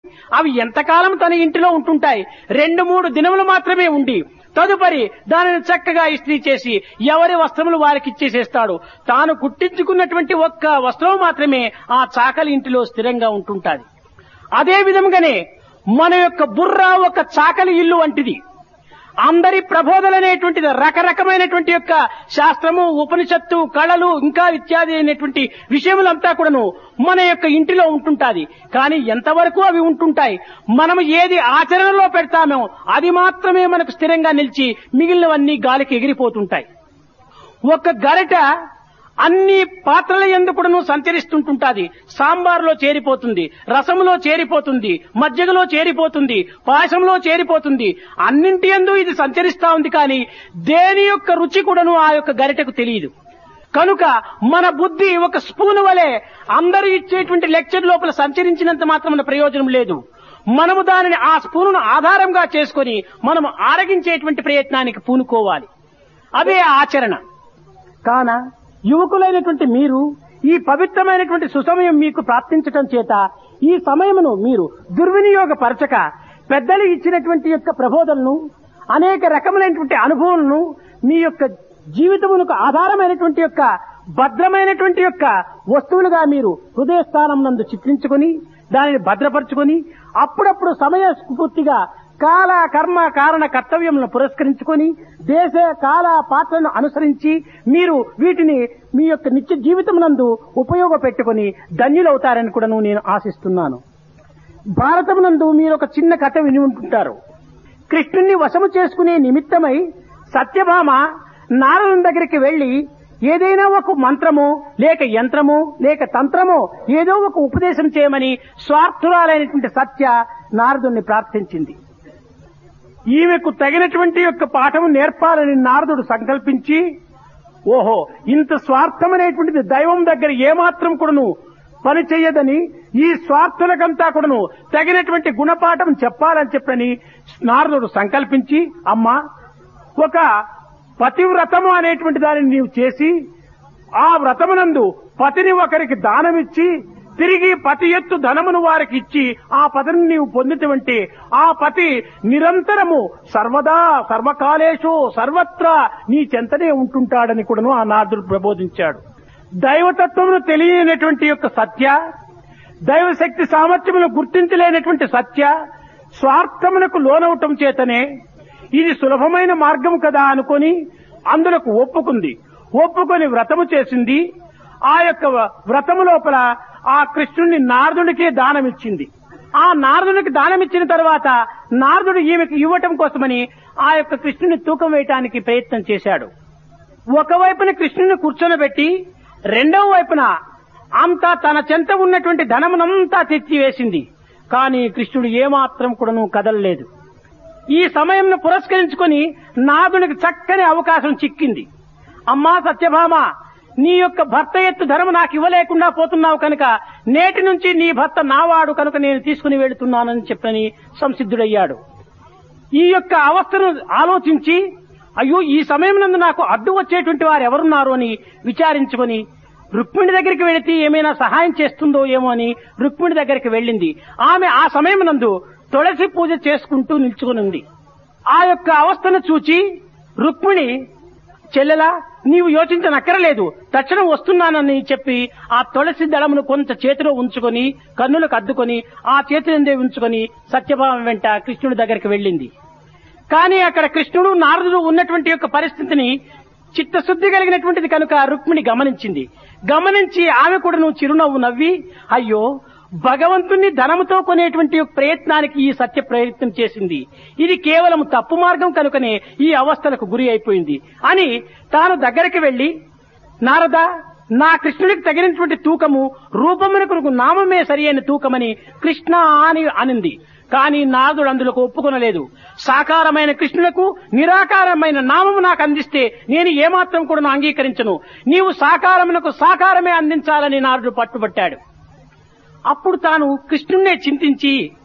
అవి ఎంతకాలం తన ఇంటిలో ఉంటుంటాయి రెండు మూడు దినములు మాత్రమే ఉండి తదుపరి దానిని చక్కగా ఇస్త్రీ చేసి ఎవరి వస్త్రములు వారికి ఇచ్చేసేస్తాడు తాను కుట్టించుకున్నటువంటి ఒక్క వస్త్రం మాత్రమే ఆ చాకలి ఇంటిలో స్థిరంగా ఉంటుంటాది అదే విధంగానే మన యొక్క బుర్ర ఒక చాకలి ఇల్లు వంటిది అందరి ప్రబోధలు అనేటువంటిది రకరకమైనటువంటి యొక్క శాస్త్రము ఉపనిషత్తు కళలు ఇంకా ఇత్యాది అయినటువంటి విషయములంతా కూడాను మన యొక్క ఇంటిలో ఉంటుంటాది కానీ ఎంతవరకు అవి ఉంటుంటాయి మనం ఏది ఆచరణలో పెడతామో అది మాత్రమే మనకు స్థిరంగా నిలిచి మిగిలినవన్నీ గాలికి ఎగిరిపోతుంటాయి ఒక గరిట అన్ని పాత్రల ఎందుకును సంచరిస్తుంటుంటాది సాంబార్లో చేరిపోతుంది రసములో చేరిపోతుంది మజ్జిగలో చేరిపోతుంది పాయసంలో చేరిపోతుంది అన్నింటి ఎందు ఇది సంచరిస్తా ఉంది కానీ దేని యొక్క రుచి కూడాను ఆ యొక్క గరిటకు తెలియదు కనుక మన బుద్ధి ఒక స్పూన్ వలె అందరూ ఇచ్చేటువంటి లెక్చర్ లోపల సంచరించినంత మాత్రం ప్రయోజనం లేదు మనము దానిని ఆ స్పూనును ఆధారంగా చేసుకొని మనము ఆరగించేటువంటి ప్రయత్నానికి పూనుకోవాలి అదే ఆచరణ కాన యువకులైనటువంటి మీరు ఈ పవిత్రమైనటువంటి సుసమయం మీకు ప్రాప్తించటం చేత ఈ సమయమును మీరు దుర్వినియోగపరచక పెద్దలు ఇచ్చినటువంటి యొక్క ప్రబోధనను అనేక రకములైనటువంటి అనుభవాలను మీ యొక్క జీవితమునకు ఆధారమైనటువంటి యొక్క భద్రమైనటువంటి యొక్క వస్తువులుగా మీరు హృదయస్థానం నందు చిత్రించుకొని దానిని భద్రపరుచుకొని అప్పుడప్పుడు సమయ స్ఫూర్తిగా కాల కర్మ కారణ కర్తవ్యములను పురస్కరించుకొని దేశ కాల పాత్రను అనుసరించి మీరు వీటిని మీ యొక్క నిత్య జీవితం నందు ఉపయోగపెట్టుకుని ధన్యులవుతారని కూడా నేను ఆశిస్తున్నాను భారతం నందు మీరు ఒక చిన్న కథ విని ఉంటుంటారు కృష్ణుణ్ణి వశము చేసుకునే నిమిత్తమై సత్యభామ నారదుని దగ్గరికి వెళ్లి ఏదైనా ఒక మంత్రమో లేక యంత్రమో లేక తంత్రమో ఏదో ఒక ఉపదేశం చేయమని స్వార్థురాలైనటువంటి సత్య నారదుణ్ణి ప్రార్థించింది ఈమెకు తగినటువంటి యొక్క పాఠము నేర్పాలని నారదుడు సంకల్పించి ఓహో ఇంత స్వార్థమనేటువంటిది దైవం దగ్గర ఏమాత్రం కూడాను పని చెయ్యదని ఈ స్వార్థులకంతా కూడాను తగినటువంటి గుణపాఠం చెప్పాలని చెప్పని నారదుడు సంకల్పించి అమ్మా ఒక పతివ్రతము అనేటువంటి దానిని నీవు చేసి ఆ వ్రతమునందు పతిని ఒకరికి దానమిచ్చి తిరిగి పతి ఎత్తు ధనమును వారికి ఇచ్చి ఆ పతిని నీవు పొందితవంటే ఆ పతి నిరంతరము సర్వదా సర్వకాలేషు సర్వత్రా నీ చెంతనే ఉంటుంటాడని కూడాను ఆ నారదుడు ప్రబోధించాడు దైవతత్వమును తెలియనటువంటి యొక్క సత్య దైవశక్తి సామర్థ్యమును గుర్తించలేనటువంటి సత్య స్వార్థమునకు లోనవటం చేతనే ఇది సులభమైన మార్గం కదా అనుకొని అందులకు ఒప్పుకుంది ఒప్పుకొని వ్రతము చేసింది ఆ యొక్క వ్రతము లోపల ఆ కృష్ణుణ్ణి నారదుడికే దానమిచ్చింది ఆ నారదునికి దానమిచ్చిన తర్వాత నారదుడు ఈమెకు ఇవ్వటం కోసమని ఆ యొక్క కృష్ణుని తూకం వేయటానికి ప్రయత్నం చేశాడు ఒకవైపున కృష్ణుని కూర్చొనబెట్టి రెండవ వైపున అంతా తన చెంత ఉన్నటువంటి ధనమునంతా తెచ్చివేసింది కానీ కృష్ణుడు ఏమాత్రం కూడాను కదలలేదు ఈ సమయంను పురస్కరించుకొని నాదునికి చక్కని అవకాశం చిక్కింది అమ్మా సత్యభామ నీ యొక్క భర్త ఎత్తు ధర్మ నాకు ఇవ్వలేకుండా పోతున్నావు కనుక నేటి నుంచి నీ భర్త నావాడు కనుక నేను తీసుకుని వెళుతున్నానని చెప్పని సంసిద్ధుడయ్యాడు ఈ యొక్క అవస్థను ఆలోచించి అయ్యో ఈ సమయం నందు నాకు అడ్డు వచ్చేటువంటి వారు ఎవరున్నారు అని విచారించుకొని రుక్మిణి దగ్గరికి వెళితే ఏమైనా సహాయం చేస్తుందో ఏమో అని రుక్మిణి దగ్గరికి వెళ్ళింది ఆమె ఆ సమయం నందు తులసి పూజ చేసుకుంటూ నిల్చుకుని ఉంది ఆ యొక్క అవస్థను చూచి రుక్మిణి చెల్లెలా నీవు యోచించనక్కరలేదు తక్షణం వస్తున్నానని చెప్పి ఆ తులసి దళమును కొంత చేతిలో ఉంచుకొని కన్నులకు అద్దుకొని ఆ చేతినందే ఉంచుకొని సత్యభావం వెంట కృష్ణుడి దగ్గరికి వెళ్ళింది కానీ అక్కడ కృష్ణుడు నారదుడు ఉన్నటువంటి యొక్క పరిస్థితిని చిత్తశుద్ధి కలిగినటువంటిది కనుక రుక్మిణి గమనించింది గమనించి ఆమె కూడా నువ్వు చిరునవ్వు నవ్వి అయ్యో భగవంతుణ్ణి ధనముతో కొనేటువంటి ప్రయత్నానికి ఈ సత్య ప్రయత్నం చేసింది ఇది కేవలం తప్పు మార్గం కనుకనే ఈ అవస్థలకు గురి అయిపోయింది అని తాను దగ్గరికి వెళ్లి నారద నా కృష్ణుడికి తగినటువంటి తూకము రూపమునకు నామమే సరి అయిన తూకమని కృష్ణ అని అనింది కానీ నారదుడు అందులోకి ఒప్పుకొనలేదు సాకారమైన కృష్ణులకు నిరాకారమైన నామము నాకు అందిస్తే నేను ఏమాత్రం కూడా అంగీకరించను నీవు సాకారమునకు సాకారమే అందించాలని నారదుడు పట్టుబట్టాడు అప్పుడు తాను కృష్ణుణ్ణే చింతించి